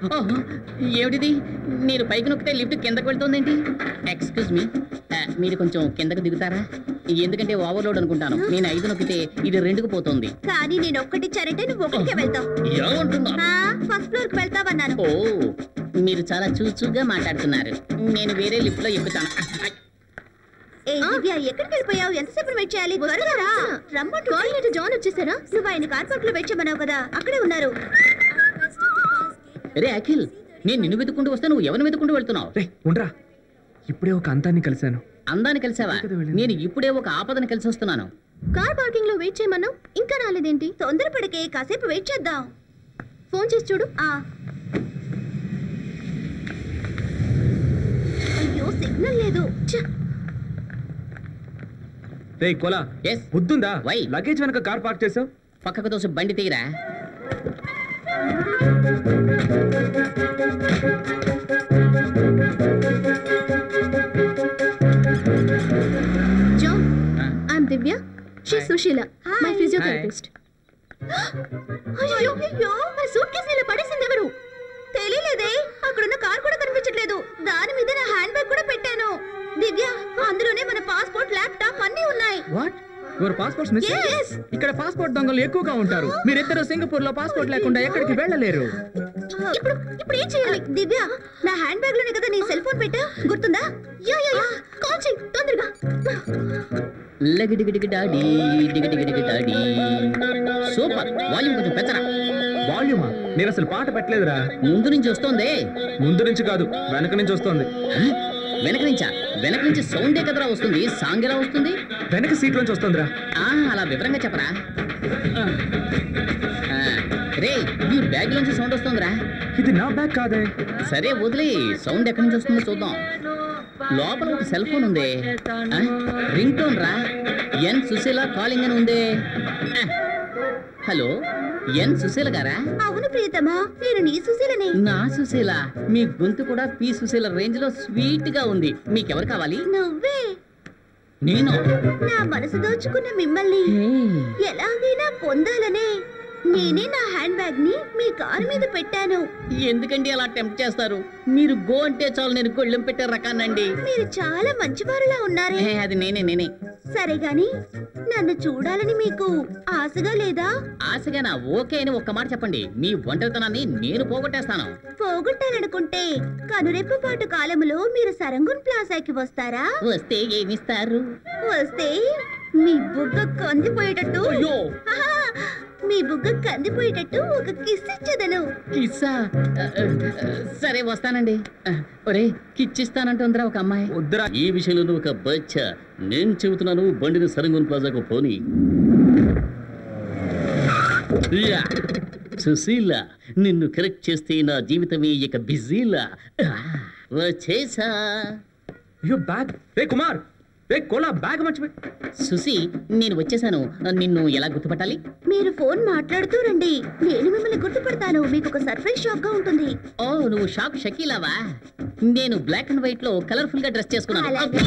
ఓహో, ఏమిటిది మీరు పైకి నొక్కితే లిఫ్ట్ కిందకు వెళ్తుందేంటి ఎక్స్క్యూజ్ మీ మీరు కొంచెం కిందకు దిగుతారా ఎందుకంటే ఓవర్లోడ్ అనుకుంటాను నేను ఐదు నొక్కితే ఇది రెండుకు పోతుంది కానీ నేను ఒక్కటిచ్చారంటే నువ్వు ఒకటికే వెళ్తావు ఏమంటున్నారు ఆ, ఫస్ట్ ఫ్లోర్ కి వెళ్తావన్నాను ఓ మీరు చాలా చూచూగా మాట్లాడుతున్నారు నేను వేరే లిఫ్ట్ లో ఎక్కుతాను ఏ దివ్య ఎక్కడికి వెళ్ళిపోయావు ఎంతసేపు వెయిట్ చేయాలి త్వరగా రా రమ్మంటూ కోఆర్డినేటర్ జాన్ వచ్చేసారా నువ్వు ఆయన కార్ పార్క్ లో వెయిట్ చేయమన్నావు కదా అక్కడే ఉన్నారు రే అఖిల్ నేను నిన్ను వెతుక్కుంటూ వస్తే నువ్వు ఎవరిని వెతుక్కుంటూ వెళ్తున్నావు రే ఉండరా ఇప్పుడే ఒక అంతాన్ని కలిశాను అందాన్ని కలిసావా ఎక్కడ వెళ్ళింది? నేను ఇప్పుడే ఒక ఆపదని కలిసి వస్తున్నాను కార్ పార్కింగ్ లో వెయిట్ చేయమన్నావు ఇంకా రాలేదేంటి తొందరపడికే కాసేపు వెయిట్ చేద్దాం ఫోన్ చేసి చూడు ఆ అయ్యో సిగ్నల్ లేదు ఛ! రే కోలా ఎస్ బుద్ధుందా Why? లగేజ్ వెనక కార్ పార్క్ చేసావు పక్కకు తోసి బండి తీరా జాన్ ఆ, I'm Divya she Hi. Sushila my Hi. Physiotherapist అయ్యో అయ్యో నా సూట్ కేసు ఇలా పడేసింది ఎవరు తెలియలేదే అక్కడున్న కార్ కూడా కనిపించట్లేదు దాని మీద నా హ్యాండ్ బ్యాగ్ కూడా పెట్టాను దివ్య అందులోనే మన పాస్పోర్ట్ ల్యాప్టాప్ అన్నీ ఉన్నాయి what your passports miss Yes. ఇక్కడ పాస్పోర్ట్ దొంగలు ఎక్కువగా ఉంటారు మీరిద్దరు సింగపూర్ లో పాస్పోర్ట్ లేకుండా ఎక్కడికి వెళ్ళలేరు ఇప్పుడు ఇప్పుడు ఏం చేయాలి దివ్య నా హ్యాండ్ బ్యాగ్ లోనే కదా నీ సెల్ ఫోన్ పెట్టా గుర్తుందా యా యా యా కాల్ చెయ్యి తొందరగా లగిడిగిడిగిడాడి, డిగిడిగిడిగిడాడి. సూపర్ వాల్యూమ్ కొంచెం పెంచరా వాల్యూమా నేను అసలు పాట పెట్టలేదురా ముందు నుంచి వస్తోంది ముందు నుంచి కాదు వెనక నుంచి వస్తుంది వెనక నుంచా వెనక నుంచి సౌండే కదరా వస్తుంది సాంగ్ ఎలా వస్తుంది వెనక సీట్ నుంచి వస్తుందిరా ఆ అలా వివరంగా చెప్పరా ఆ, రే నీ బ్యాగ్ నుంచి సౌండ్ వస్తుందిరా ఇది నా బ్యాగ్ కాదే సరే వదిలే సౌండ్ ఎక్కడి నుంచి వస్తుందో చూద్దాం లోపల ఒక సెల్ ఫోన్ ఉంది ఆ, రింగ్ టోన్ రా ఎన్ సుశీల కాలింగ్ అని ఉంది ఆ, హలో ఎన్ సుశీల గారా అవును ప్రియతమా నేను నీ సుశీలని నా సుశీల మీ గొంతు కూడా పి సుశీల రేంజ్ లో స్వీట్ గా ఉంది మీకెవరు కావాలి నువ్వే నేను నా మనసు దోచుకున్న మిమ్మల్ని హే, ఎలాగైనా పొందాలనే నేనే నా హ్యాండ్ బ్యాగ్ ని మీ కారు మీద పెట్టాను ఎందుకండి అలా టెంప్ట్ చేస్తారు మీరు గో అంటే చాలు నేను గొళ్ళెం పెట్టే రకానండి మీరు చాలా మంచివారులా ఉన్నారే హే, అది నేనే నేనే సరే గాని నన్ను చూడాలని మీకు ఆశగా లేదా ఆశగా నా ఓకే అని ఒక్క మాట చెప్పండి మీ ఒంటరితనాన్ని నేను పోగొట్టేస్తాను పోగొట్టాలనుకుంటే కనురెప్ప పాటు కాలములో మీరు సరంగున్ ప్లాజాకి వస్తారా వస్తే ఏమిస్తారు వస్తే మీ బుగ్గ కందిపోయేటట్టు అయ్యో ఆహా! మీ బుగ్గ కందిపోయేటట్టు ఒక కిస్ ఇచ్చదను కిస్సా ఆ, ఆ, సరే వస్తానండి ఆ, ఒరే కిచ్చిస్తానంటుందిరా ఒక అమ్మాయి వద్దురా ఈ విషయంలో నువ్వు ఒక బచ్చ నేను చెబుతున్నాను బండిని సరంగున్ ప్లాజాకు పోని యా! సుశీల నిన్ను కరెక్ట్ చేస్తే నా జీవితమే ఇక బిజీలా ఆ, వచ్చేసా అయ్యో బ్యాగ్ రే కుమార్ రే కోలా బ్యాగ్ మర్చిపోయి సుసి నేను వచ్చేసాను నిన్ను ఎలా గుర్తుపట్టాలి మీరు ఫోన్ మాట్లాడుతూ రండి నేను మిమ్మల్ని గుర్తుపడతాను మీకు ఒక సర్ప్రైజ్ షాక్ గా ఉంటుంది ఓ నువ్వు షాక్ షకీలావా నేను బ్లాక్ అండ్ వైట్ లో కలర్ఫుల్ గా డ్రెస్ చేసుకున్నాను అలాగే.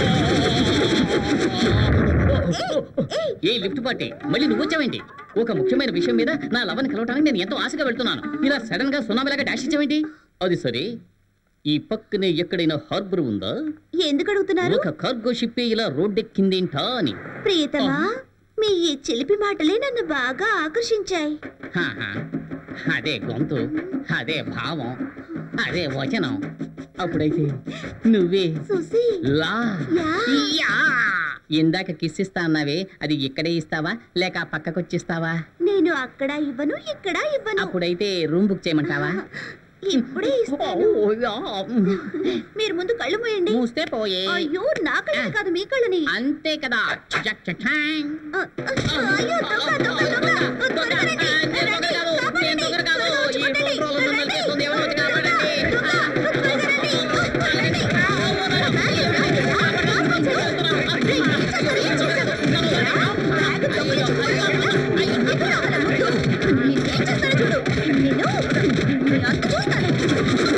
ఏ లిఫ్ట్ పార్టీ మళ్ళీ నువ్వు వచ్చావేంటి ఒక ముఖ్యమైన విషయం మీద నా లవని కలవటానికి నేను ఎంతో ఆశగా వెళ్తున్నాను ఇలా సడన్ గా సునామీలాగా డాష్ ఇచ్చావేంటి అది సరే ఈ పక్కనే ఎక్కడైనా హార్బర్ ఉందా ఎందుకు అడుగుతున్నారు ఒక కార్గో షిప్ ఇలా రోడ్డెక్కిందేంటా అని ప్రియతమా మీ ఈ చిలిపి మాటలే నన్ను బాగా ఆకర్షించాయి హాహా. అదే గొంతు అదే భావం అదే వచనం అప్పుడైతే నువ్వే సుసి లా యా. యా. ఇందాక కిస్ ఇస్తా అన్నావే అది ఇక్కడే ఇస్తావా లేక ఆ పక్కకొచ్చిస్తావా నేను అక్కడ ఇవ్వను ఇక్కడ ఇవ్వను అప్పుడైతే రూమ్ బుక్ చేయమంటావా ఇప్పుడే ఇస్తాను ఓ, యా. మీరు ముందు కళ్ళు మూయండి మూస్తే పోయే అయ్యో నా కళ్ళని కాదు మీ కళ్ళని అంతే కదా చక్ చక్ ఛాంగ్. ఆ, ఆ, అయ్యో దొంగ దొంగ దొంగ త్వరగా రండి. నేను దొంగ రండి, కాదు, కాపాడండి. నేను దొంగ కాదు. త్వరగా వచ్చి ఈ కొట్టండి. ఫోన్ రోల్ రండి. చేస్తుంది, ఎవరో వచ్చి కాపాడండి. దొంగ, త్వరగా రండి. రండి. Bag, bag, bag, bag, bag, ఏం చేశారు? ఏం చేశారు? బ్యాగ్ దొంగలించుకుపోయారు.